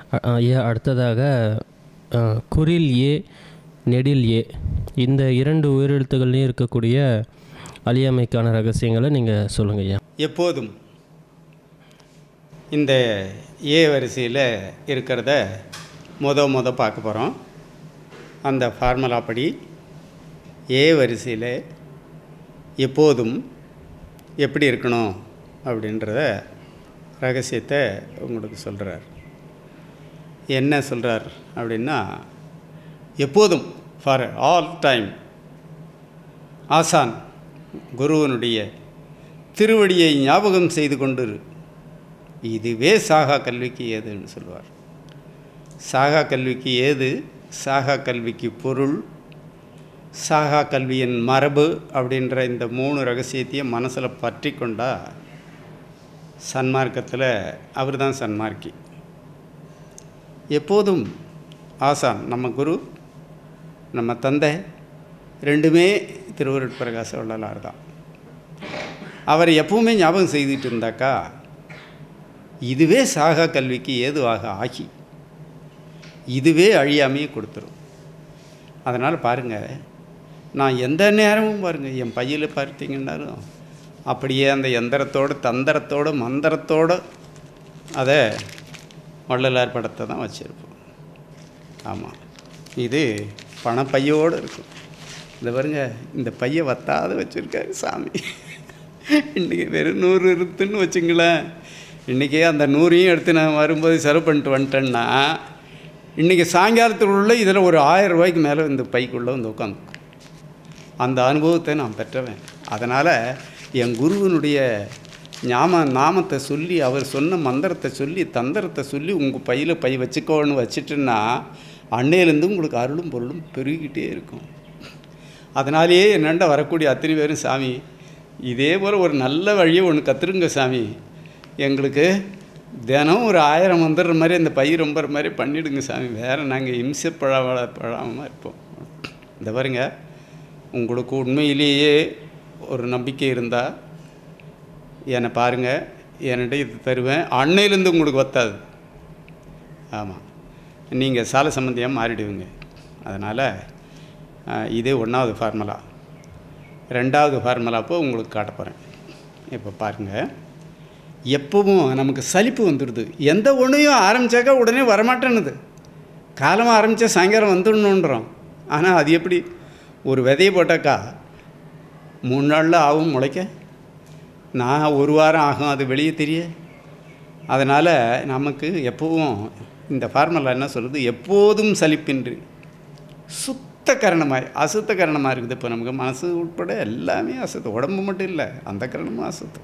அ- அ, ஏ அடுத்ததாக அ, குரில் ஏ நெடில் ஏ இந்த இரண்டு உயிரெழுத்துகள்லையும் இருக்கக்கூடிய அழியாமைக்கான ரகசியங்களை நீங்கள் சொல்லுங்கள் ஐயா எப்போதும் இந்த ஏ வரிசையில் இருக்கிறத முத முத பார்க்க போகிறோம் அந்த ஃபார்முலா படி ஏ வரிசையில் எப்போதும் எப்படி இருக்கணும் அப்படின்றத ரகசியத்தை உங்களுக்கு சொல்கிறார் என்ன சொல்கிறார் அப்படின்னா எப்போதும் ஃபார் ஆல் டைம் ஆசான் குருவனுடைய திருவடியை ஞாபகம் செய்து கொண்டு இரு. இதுவே சாகா கல்விக்கு ஏதுன்னு சொல்லுவார் சாகா கல்விக்கு ஏது சாகா கல்விக்கு பொருள் சாகா கல்வியின் மரபு அப்படின்ற இந்த மூணு ரகசியத்தையும் மனசில் பற்றி கொண்டா சன்மார்க்கத்தில் அவர் தான் சன்மார்க்கி எப்போதும் ஆசான் நம்ம குரு நம்ம தந்தை ரெண்டுமே திருவருட்பிரகாச வள்ளலார் தான் அவர் எப்பவுமே ஞாபகம் செய்துட்டு இருந்தாக்கா இதுவே சாகா கல்விக்கு ஏதுவாக ஆகி இதுவே அழியாமையே கொடுத்துரும் அதனால் பாருங்கள் நான் எந்த நேரமும் பாருங்கள் என் பையில் பார்த்தீங்கன்னாலும் அப்படியே அந்த எந்திரத்தோடு தந்திரத்தோடு மந்திரத்தோடு அதை வள்ளலார் படத்தை தான் வச்சுருப்போம் ஆமாம் இது பணப்பையோடு இருக்கும் இந்த பாருங்க இந்த பையை வத்தாத வச்சுருக்காரு சாமி இன்றைக்கி வெறும் நூறு இருக்குன்னு வச்சுங்களேன் இன்றைக்கி அந்த நூறையும் எடுத்து நான் வரும்போது செலவு பண்ணிட்டு வந்துட்டேன்னா இன்றைக்கி சாயங்காலத்துக்குள்ளே இதில் ஒரு ஆயிரம் ரூபாய்க்கு மேலே இந்த பைக்குள்ளே வந்து உட்காந்து அந்த அனுபவத்தை நான் பெற்றவன் அதனால் என் குருவினுடைய ஞாம நாமத்தை சொல்லி அவர் சொன்ன மந்திரத்தை சொல்லி தந்திரத்தை சொல்லி உங்கள் பையில் பை வச்சுக்கோன்னு வச்சுட்டுன்னா அன்னையிலேருந்து உங்களுக்கு அருளும் பொருளும் பெருகிக்கிட்டே இருக்கும் அதனாலேயே என்னண்ட வரக்கூடிய அத்தனை பேரும் சாமி இதே போல் ஒரு நல்ல வழியை ஒன்று கற்றுருங்க சாமி எங்களுக்கு தினம் ஒரு ஆயிரம் வந்துடுற மாதிரி அந்த பை ரொம்பற மாதிரி பண்ணிவிடுங்க சாமி வேறு நாங்கள் இம்சை பழ பழாமல் இருப்போம் இந்த பாருங்க உங்களுக்கு உண்மையிலேயே ஒரு நம்பிக்கை இருந்தால் என்னை பாருங்கள் என்கிட்ட இது தருவேன் அன்னையிலேருந்து உங்களுக்கு வத்தாது ஆமாம் நீங்கள் சால சம்பந்தியாக மாறிடுவீங்க அதனால் இது ஒன்றாவது ஃபார்முலா ரெண்டாவது ஃபார்முலா அப்போ உங்களுக்கு காட்ட போகிறேன் இப்போ பாருங்கள் எப்பவும் நமக்கு சலிப்பு வந்துடுது எந்த ஒன்றையும் ஆரம்பித்தாக்கா உடனே வரமாட்டேன்னுது காலமாக ஆரம்பித்தா சாயங்காலம் வந்துடணுன்றோம் ஆனால் அது எப்படி ஒரு விதையை போட்டாக்கா மூணு நாளில் ஆகும் முளைக்க நான் ஒரு வாரம் ஆகும் அது வெளியே தெரிய அதனால் நமக்கு எப்பவும் இந்த ஃபார்முலா என்ன சொல்லுது எப்போதும் சலிப்பின்றி சுத்த கரணமாய் அசுத்த கரணமாக இருக்குது இப்போ நமக்கு மனசு உட்பட எல்லாமே அசுத்தம் உடம்பு மட்டும் இல்லை அந்த கரணமும் அசுத்தம்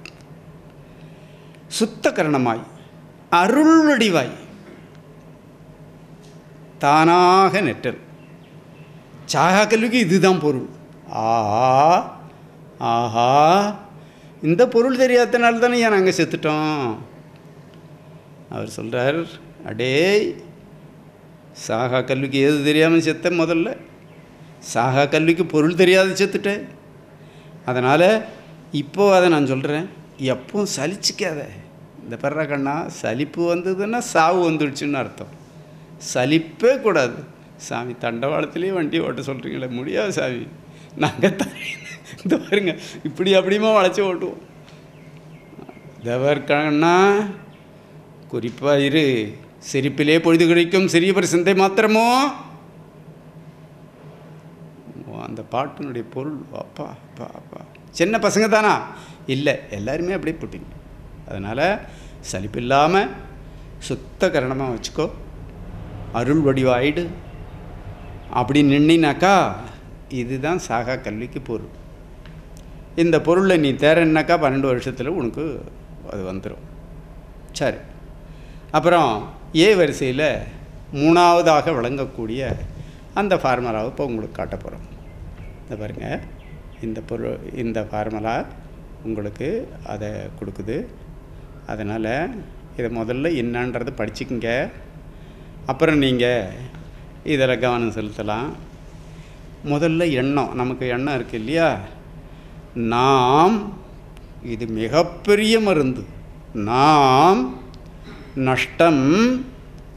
சுத்த கரணமாய் அருள் வடிவாய் தானாக நெட்டல் சாகா கல்விக்கு இதுதான் பொருள் ஆஹா ஆஹா இந்த பொருள் தெரியாதனால தானே ஏன் நாங்கள் செத்துட்டோம் அவர் சொல்கிறார் அடே சாகா கல்விக்கு எது தெரியாமல் செத்த முதல்ல சாகா கல்விக்கு பொருள் தெரியாது செத்துட்டேன் அதனால் இப்போ அதை நான் சொல்கிறேன் எப்பவும் சலிச்சிக்காத இந்த பர்ற கண்ணா சலிப்பு வந்ததுன்னா சாவு வந்துடுச்சுன்னு அர்த்தம் சலிப்பே கூடாது சாமி தண்டவாளத்திலே வண்டி ஓட்ட சொல்கிறீங்களே முடியாது சாமி நாங்கள் தரேன் இந்த பாருங்க இப்படி அப்படியுமா வளைச்சி ஓட்டுவோம் தவர்கண்ணா குறிப்பாக இரு சிரிப்பிலே பொழுது கிடைக்கும் சிறியவர் சிந்தை மாத்திரமோ ஓ, அந்த பாட்டினுடைய பொருள் அப்பா அப்பா அப்பா சின்ன பசங்க தானா இல்லை எல்லாருமே அப்படியே போட்டிங்க அதனால் சலிப்பு இல்லாமல் சுத்த கரணமாக வச்சுக்கோ அருள் வடிவாயிடு அப்படி நின்னினாக்கா இதுதான் சாகா கல்விக்கு பொருள் இந்த பொருளை நீ தேரன்னாக்கா பன்னெண்டு வருஷத்தில் உனக்கு அது வந்துடும் சரி அப்புறம் ஏ வரிசையில் மூணாவதாக விளங்கக்கூடிய அந்த ஃபார்முலாவை இப்போ உங்களுக்கு காட்ட போகிறோம் இந்த பாருங்க இந்த பொருள் இந்த ஃபார்முலா உங்களுக்கு அதை கொடுக்குது அதனால் இதை முதல்ல என்னன்றது படிச்சுக்கங்க அப்புறம் நீங்கள் இதில் கவனம் செலுத்தலாம் முதல்ல எண்ணம் நமக்கு எண்ணம் இருக்குது இல்லையா நாம் இது மிகப்பெரிய மருந்து நாம் நஷ்டம்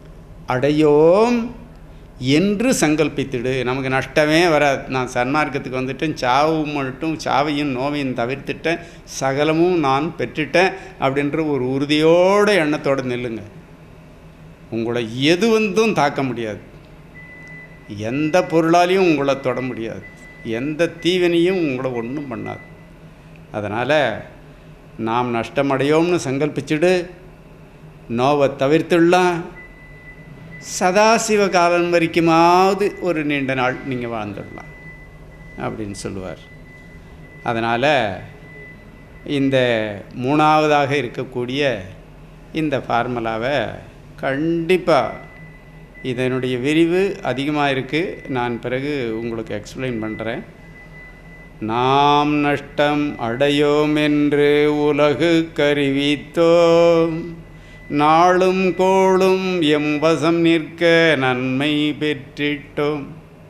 அடையோம் என்று சங்கல்பித்திடு நமக்கு நஷ்டமே வராது நான் சன்மார்க்கத்துக்கு வந்துட்டேன் சாவு மட்டும் சாவையும் நோவையும் தவிர்த்துட்டேன் சகலமும் நான் பெற்றுட்டேன் அப்படின்ற ஒரு உறுதியோட எண்ணத்தோடு நில்லுங்க உங்களை எது வந்தும் தாக்க முடியாது எந்த பொருளாலையும் உங்களை தொட முடியாது எந்த தீவினையும் உங்களை ஒன்றும் பண்ணாது அதனால் நாம் நஷ்டமடையோம்னு சங்கல்பிச்சுடு நோவை தவிர்த்துடலாம் சதாசிவ காலம் வரைக்குமாவது ஒரு நீண்ட நாள் நீங்கள் வாழ்ந்துடலாம் அப்படின்னு சொல்லுவார் அதனால் இந்த மூணாவதாக இருக்கக்கூடிய இந்த ஃபார்முலாவை கண்டிப்பாக இதனுடைய விரிவு அதிகமாக இருக்குது நான் பிறகு உங்களுக்கு எக்ஸ்பிளைன் பண்ணுறேன் நாம் நஷ்டம் அடையோம் என்று உலகு கருவித்தோம் நாளும் கோளும் எம் வசம் நிற்க நன்மை பெற்றிட்டோம்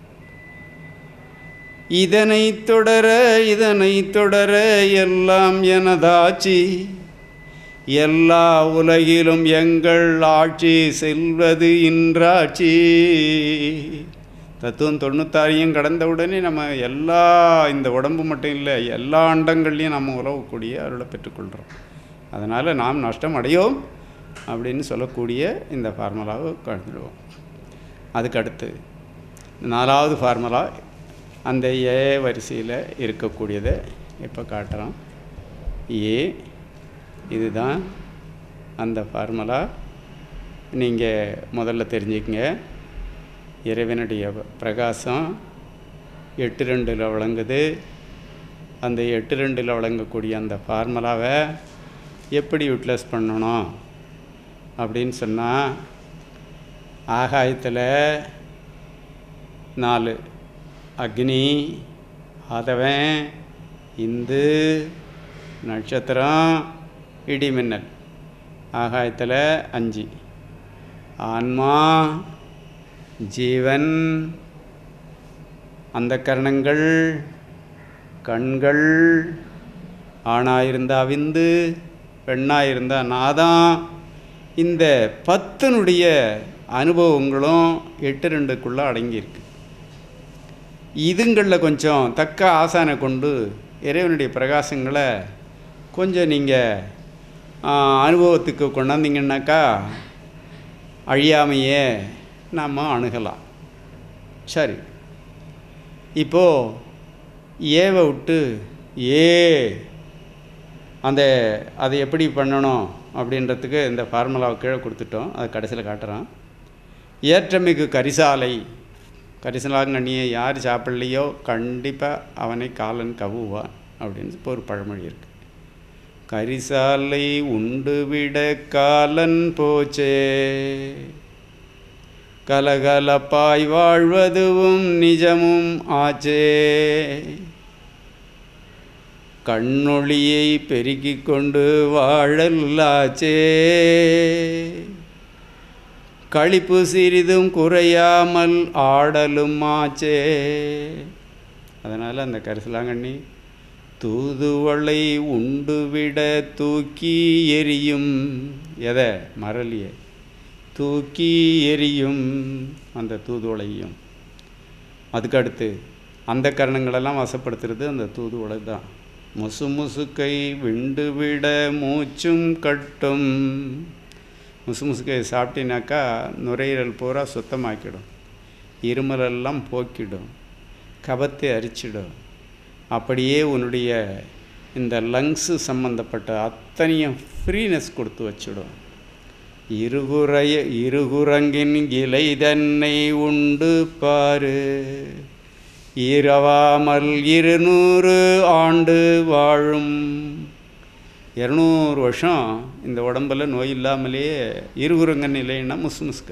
இதனை தொடர இதனை தொடர எல்லாம் எனதாட்சி எல்லா உலகிலும் எங்கள் ஆட்சி செல்வது இன்றாட்சி தத்துவம் தொண்ணூத்தாறையும் கடந்த உடனே நம்ம எல்லா இந்த உடம்பு மட்டும் இல்லை எல்லா அண்டங்கள்லையும் நம்ம உறவக்கூடிய அருளை பெற்றுக்கொள்கிறோம் அதனால் நாம் நஷ்டம் அடையோம் அப்படின்னு சொல்லக்கூடிய இந்த ஃபார்முலாவை கலந்துடுவோம் அதுக்கு அடுத்து நாலாவது ஃபார்முலா அந்த ஏ வரிசையில் இருக்கக்கூடியதை இப்போ காட்டுறோம் ஏ இதுதான் அந்த ஃபார்முலா நீங்கள் முதல்ல தெரிஞ்சுக்கங்க இறைவனுடைய பிரகாசம் எட்டு ரெண்டில் வழங்குது அந்த எட்டு ரெண்டில் வழங்கக்கூடிய அந்த ஃபார்முலாவை எப்படி யூட்டிலைஸ் பண்ணணும் அப்படின்னு சொன்னால் ஆகாயத்தில் நாலு அக்னி ஆதவன் இந்து நட்சத்திரம் இடிமின்னல் ஆகாயத்தில் அஞ்சு ஆன்மா ஜீவன் அந்த கரணங்கள் கண்கள் ஆணாயிருந்தா விந்து பெண்ணாயிருந்தா நாதம் இந்த பத்தினுடைய அனுபவங்களும் எட்டு ரெண்டுக்குள்ளே அடங்கியிருக்கு இதுங்களில் கொஞ்சம் தக்க ஆசானை கொண்டு இறைவனுடைய பிரகாசங்களை கொஞ்சம் நீங்கள் அனுபவத்துக்கு கொண்டாந்தீங்கன்னாக்கா அழியாமையே நாம் அணுகலாம் சரி இப்போது ஏவை விட்டு ஏ அந்த அதை எப்படி பண்ணணும் அப்படின்றதுக்கு இந்த ஃபார்முலாவை கீழே கொடுத்துட்டோம் அதை கடைசியில் காட்டுறோம் ஏற்றமிகு கரிசாலை கரிசலாங்கண்ணியை யார் சாப்பிடலையோ கண்டிப்பாக அவனை காலன் கவுவான் அப்படின்னு இப்போ ஒரு பழமொழி இருக்குது கரிசாலை உண்டு விட காலன் போச்சே கலகலப்பாய் வாழ்வதுவும் நிஜமும் ஆச்சே கண்ணொளியை பெருக்கிக் கொண்டு வாழல்லாச்சே களிப்பு சிறிதும் குறையாமல் ஆடலும் ஆச்சே அதனால் அந்த கரிசலாங்கண்ணி தூதுவளை உண்டுவிட தூக்கி எரியும் எதை மரலியை தூக்கி எரியும் அந்த தூதுவளையும் அதுக்கடுத்து அந்த கரணங்களெல்லாம் வசப்படுத்துறது அந்த தூதுவளை தான் முசு முசுக்கை விண்டு விட மூச்சும் கட்டும் முசு முசுக்கை சாப்பிட்டினாக்கா நுரையீரல் பூரா சுத்தமாக்கிடும் இருமலெல்லாம் போக்கிடும் கபத்தை அரிச்சிடும் அப்படியே உன்னுடைய இந்த லங்ஸு சம்பந்தப்பட்ட அத்தனையும் ஃப்ரீனஸ் கொடுத்து வச்சிடும் இருகுறைய இருகுரங்கின் இலை தன்னை உண்டு பாரு இரவாமல் இருநூறு ஆண்டு வாழும் இரநூறு வருஷம் இந்த உடம்பில் நோய் இல்லாமலேயே இருகுரங்க நிலைன்னா முசு முசுக்க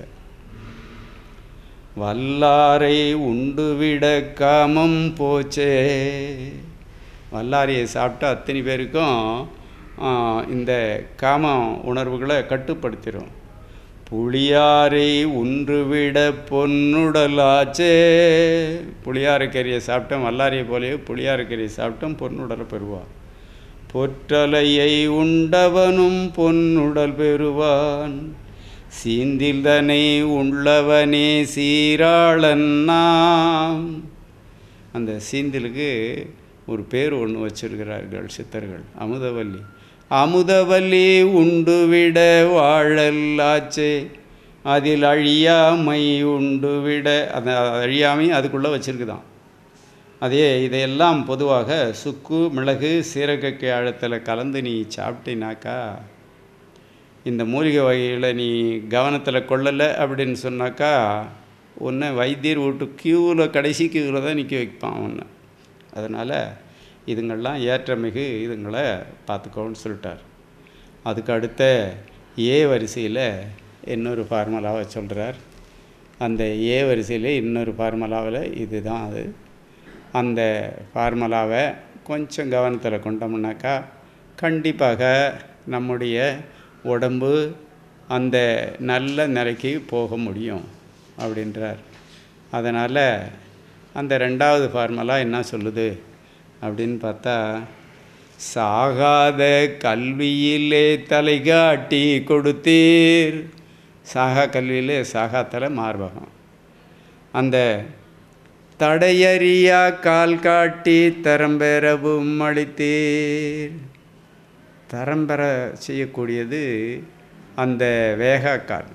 வல்லாரை உண்டுவிட காமம் போச்சே வல்லாரையை சாப்பிட்டா அத்தனை பேருக்கும் இந்த காம உணர்வுகளை கட்டுப்படுத்திடும் புளியாரை உன்றுவிட பொன்னுடலாச்சே புளியாரக்கறியை சாப்பிட்டோம் வல்லாரியை போலவே புளியாரக்கறியை சாப்பிட்டோம் பொன்னுடலை பெறுவான் பொற்றலையை உண்டவனும் பொன்னுடல் பெறுவான் சீந்தில்தனை உள்ளவனே சீராளன் நாம் அந்த சீந்திலுக்கு ஒரு பேர் ஒன்று வச்சிருக்கிறார்கள் சித்தர்கள் அமுதவல்லி அமுதவல்லி உண்டுவிட வாழல்லாச்சே அதில் அழியாமை உண்டுவிட அந்த அழியாமை அதுக்குள்ளே வச்சுருக்குதான் அதே இதையெல்லாம் பொதுவாக சுக்கு மிளகு சீரகக்கை ஆழத்தில் கலந்து நீ சாப்பிட்டினாக்கா இந்த மூலிகை வகைகளை நீ கவனத்தில் கொள்ளலை அப்படின்னு சொன்னாக்கா உன்னை வைத்தியர் வீட்டு க்யூவில் கடைசி க்யூவில் தான் நிற்க வைப்பான் உன்னை அதனால் இதுங்கள்லாம் ஏற்றமிகு இதுங்களை பார்த்துக்கோன்னு சொல்லிட்டார் அதுக்கு அடுத்த ஏ வரிசையில் இன்னொரு ஃபார்முலாவை சொல்கிறார் அந்த ஏ வரிசையில் இன்னொரு ஃபார்முலாவில் இதுதான் அது அந்த ஃபார்முலாவை கொஞ்சம் கவனத்தில் கொண்டோம்னாக்கா கண்டிப்பாக நம்முடைய உடம்பு அந்த நல்ல நிலைக்கு போக முடியும் அப்படின்றார் அதனால் அந்த ரெண்டாவது ஃபார்முலா என்ன சொல்லுது அப்படின்னு பார்த்தா சாகாத கல்வியிலே தலைகாட்டி கொடுத்தீர் சாகா கல்வியிலே சாகாத்தல மார்பகம் அந்த தடையறியா கால் காட்டி தரம்பெறவும் அளித்தீர் தரம்பெற செய்யக்கூடியது அந்த வேகாக்கால்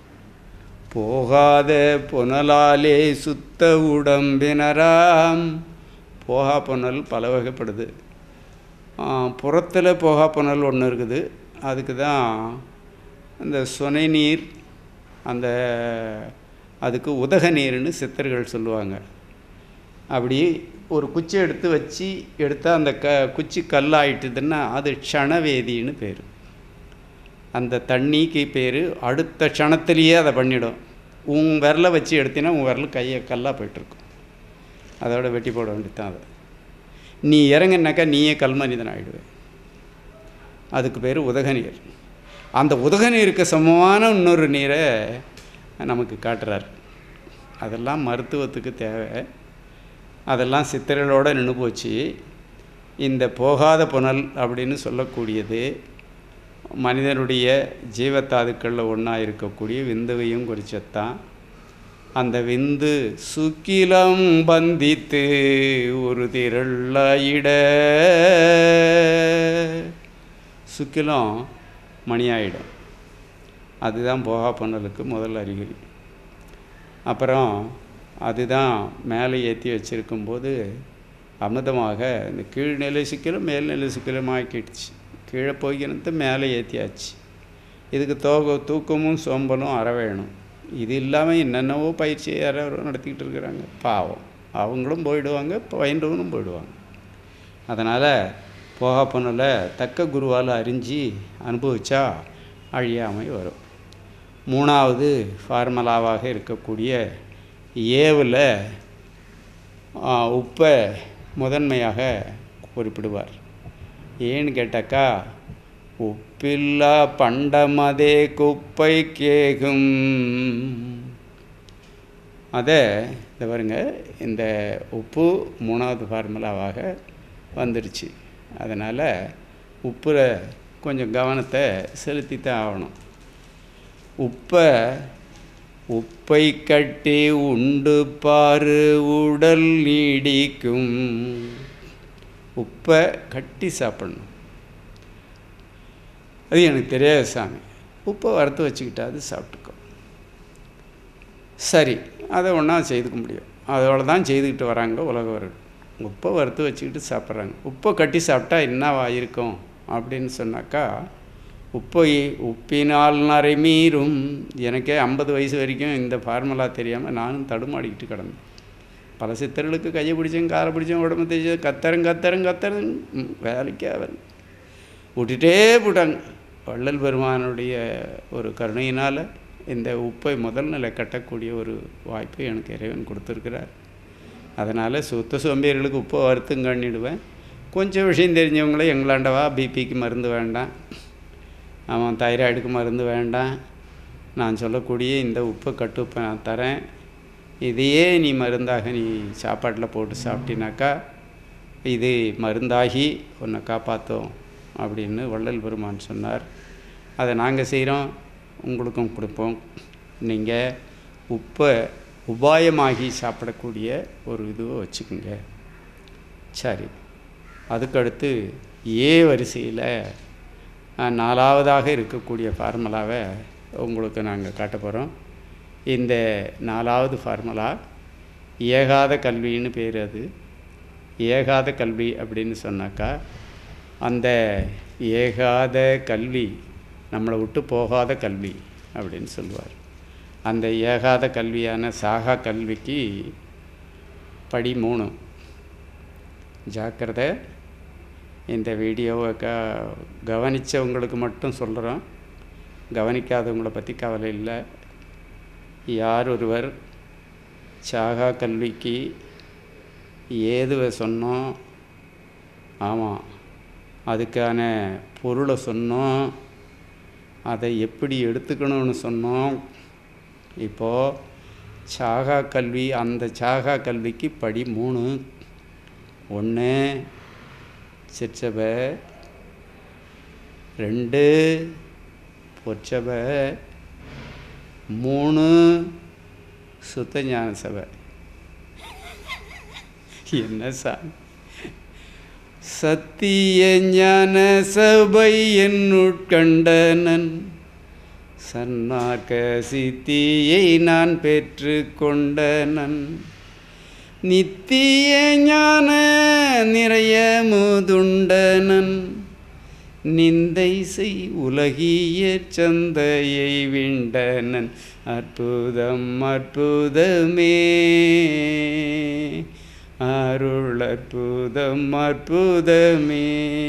போகாத புனலாலே சுத்த உடம்பினராம் போகா புனல் பல வகைப்படுது புறத்தில் போகா புனல் ஒன்று இருக்குது அதுக்கு தான் அந்த சுனை நீர் அந்த அதுக்கு உதக நீர்னு சித்தர்கள் சொல்லுவாங்க அப்படி ஒரு குச்சி எடுத்து வச்சு எடுத்தால் அந்த க குச்சி கல்லாயிட்டுதுன்னா அது க்ஷணவேதின்னு பேர் அந்த தண்ணிக்கு பேர் அடுத்த க்ஷணத்துலேயே அதை பண்ணிடும் உன் விரலை வச்சு எடுத்தினா உன் விரல் கையை கல்லாக போயிட்டுருக்கும் அதோட வெட்டி போட வேண்டியதான் அதை நீ இறங்குனாக்கா நீயே கல்மனிதன் ஆகிடுவேன் அதுக்கு பேர் உதகநீர் அந்த உதகநீருக்கு சமமான இன்னொரு நீரை நமக்கு காட்டுறார் அதெல்லாம் மருத்துவத்துக்கு தேவை அதெல்லாம் சித்திரலோடு நின்று போச்சு இந்த போகாத புனல் அப்படின்னு சொல்லக்கூடியது மனிதனுடைய ஜீவத்தாதுக்களில் ஒன்றா இருக்கக்கூடிய விந்துவையும் குறிச்சத்தான் அந்த விந்து சுக்கிலம் பந்தித்து ஒரு திரளாயிட சுக்கிலம் மணியாயிடும் அதுதான் போகா புனலுக்கு முதல் அறிகுறி அப்புறம் அதுதான் மேலே ஏற்றி வச்சுருக்கும்போது அமிர்தமாக இந்த கீழ்நிலை சிக்கலும் மேல்நிலை சிக்கலும் ஆக்கிடுச்சு கீழே போய்க்கினது மேலே ஏற்றியாச்சு இதுக்கு தோக தூக்கமும் சோம்பலும் அற வேணும் இது இல்லாமல் என்னென்னவோ பயிற்சி யாரோ நடத்திக்கிட்டு இருக்கிறாங்க பாவம் அவங்களும் போயிடுவாங்க பயின்றவனும் போயிடுவாங்க அதனால் போகா பொண்ணில் தக்க குருவால் அறிஞ்சு அனுபவிச்சா அழியாமை வரும் மூணாவது ஃபார்மலாவாக இருக்கக்கூடிய ஏவில் உப்பை முதன்மையாக குறிப்பிடுவார் ஏன்னு கேட்டாக்கா உப்பில்லா பண்டமதே குப்பை கேகும் அதை இந்த பாருங்க இந்த உப்பு மூணாவது ஃபார்முலாவாக வந்துடுச்சு அதனால் உப்பில் கொஞ்சம் கவனத்தை செலுத்தித்தான் ஆகணும் உப்பை உப்பை கட்டி உண்டு பாரு உடல் நீடிக்கும் உப்பை கட்டி சாப்பிடணும் அது எனக்கு தெரியாது சாமி உப்பை வறுத்து வச்சுக்கிட்டா அது சாப்பிட்டுக்கோ சரி அதை ஒன்றா செய்துக்க முடியும் அதோட தான் செய்துக்கிட்டு வராங்க உலகவர்கள் உப்பை வறுத்து வச்சுக்கிட்டு சாப்பிட்றாங்க உப்பை கட்டி சாப்பிட்டா என்னவா இருக்கும் அப்படின்னு சொன்னாக்கா உப்பை உப்பினால் நரை மீறும் எனக்கே ஐம்பது வயசு வரைக்கும் இந்த ஃபார்முலா தெரியாமல் நானும் தடுமாடிக்கிட்டு கிடந்தேன் பல சித்தர்களுக்கு கையை பிடிச்சேன் காலை பிடிச்சேன் உடம்பு தேய்ச்சேன் கத்தரன் கத்தரன் கத்தரன் வேலைக்கே அவன் விட்டுட்டே போட்டாங்க வள்ளல் பெருமானுடைய ஒரு கருணையினால் இந்த உப்பை முதல் நிலை கட்டக்கூடிய ஒரு வாய்ப்பை எனக்கு இறைவன் கொடுத்துருக்கிறார் அதனால் சுத்த சோம்பேறிகளுக்கு உப்பை வறுத்தும் கண்ணிடுவேன் கொஞ்சம் விஷயம் தெரிஞ்சவங்களே எங்களாண்டவா பிபிக்கு மருந்து வேண்டாம் அவன் தைராய்டுக்கு மருந்து வேண்டாம் நான் சொல்லக்கூடிய இந்த உப்பு கட்டுப்பை நான் தரேன் இதையே நீ மருந்தாக நீ சாப்பாட்டில் போட்டு சாப்பிட்டினாக்கா இது மருந்தாகி உன்னை காப்பாற்றும் அப்படின்னு வள்ளல் பெருமான் சொன்னார் அதை நாங்கள் செய்கிறோம் உங்களுக்கும் கொடுப்போம் நீங்கள் உப்பை உபாயமாகி சாப்பிடக்கூடிய ஒரு இதுவை வச்சுக்கோங்க சரி அதுக்கடுத்து ஏ வரிசையில் அஹ், நாலாவதாக இருக்கக்கூடிய ஃபார்முலாவை உங்களுக்கு நாங்கள் காட்ட போகிறோம் இந்த நாலாவது ஃபார்முலா ஏகாத கல்வின்னு பேர் அது ஏகாத கல்வி அப்படின்னு சொன்னாக்கா அந்த ஏகாத கல்வி நம்மளை விட்டு போகாத கல்வி அப்படின்னு சொல்லுவார் அந்த ஏகாத கல்வியான சாகா கல்விக்கு படி மூணு ஜாக்கிரதை இந்த வீடியோவை க கவனித்தவங்களுக்கு மட்டும் சொல்கிறோம் கவனிக்காதவங்கள பற்றி கவலை இல்லை யார் ஒருவர் சாகா கல்விக்கு ஏதுவை சொன்னோம் ஆமாம் அதுக்கான பொருளை சொன்னோம் அதை எப்படி எடுத்துக்கணும்னு சொன்னோம் இப்போது சாகா கல்வி அந்த சாகா கல்விக்கு படி மூணு ஒன்று சிற்றபை ரெண்டு பொற்சபை மூணு சுத்த ஞான சபை என்ன சாமி சத்திய ஞான சபை என்னுட்கண்டனன் சன்மார்க்க சித்தியை நான் பெற்று கொண்டனன் நித்திய ஞான நிறைய முதுண்டனன் நிந்தை செய் உலகிய சந்தையை விண்டனன் அற்புதம் அற்புதமே அருள் அற்புதம் அற்புதமே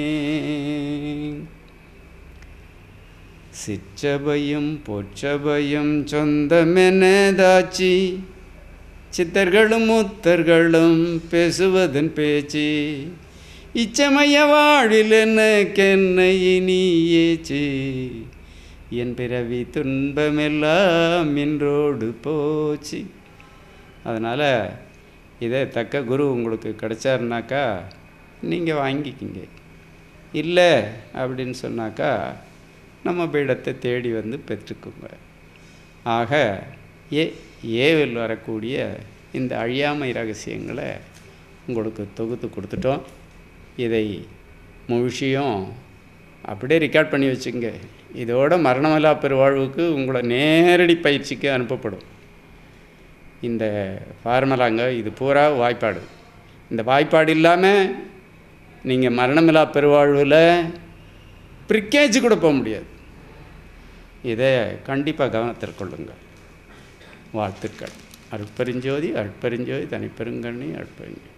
சிற்றபையும் பொற்றபையும் சொந்தமெனதாச்சி சித்தர்களும் முத்தர்களும் பேசுவதன் பேச்சு இச்சமய வாழில் எனக்கென்னை நீயேச்சு என் பிறவி துன்பமெல்லாம் இன்றோடு போச்சு அதனால் இதே தக்க குரு உங்களுக்கு கிடைச்சாருனாக்கா நீங்கள் வாங்கிக்கிங்க இல்லை அப்படின்னு சொன்னாக்கா நம்ம பீடத்தை தேடி வந்து பெற்றுக்குங்க ஆக ஏ ஏவில் வரக்கூடிய இந்த அழியாமை ரகசியங்களை உங்களுக்கு தொகுத்து கொடுத்துட்டோம் இதை முழுஷியும் அப்படியே ரெக்கார்ட் பண்ணி வச்சுங்க இதோட மரணமில்லா பெருவாழ்வுக்கு உங்களை நேரடி பயிற்சிக்கு அனுப்பப்படும் இந்த ஃபார்மலாங்க இது பூரா வாய்ப்பாடு இந்த வாய்ப்பாடு இல்லாமல் நீங்கள் மரணமில்லா பெருவாழ்வில் ப்ரிக்கேஜ் கூட போக முடியாது இதை கண்டிப்பாக கவனத்தில் கொள்ளுங்கள் வாழ்த்துக்கள் அருட்பெருஞ்சோதி அருட்பெருஞ்சோதி தனிப்பெருங்கண்ணி அருட்பெருஞ்சோதி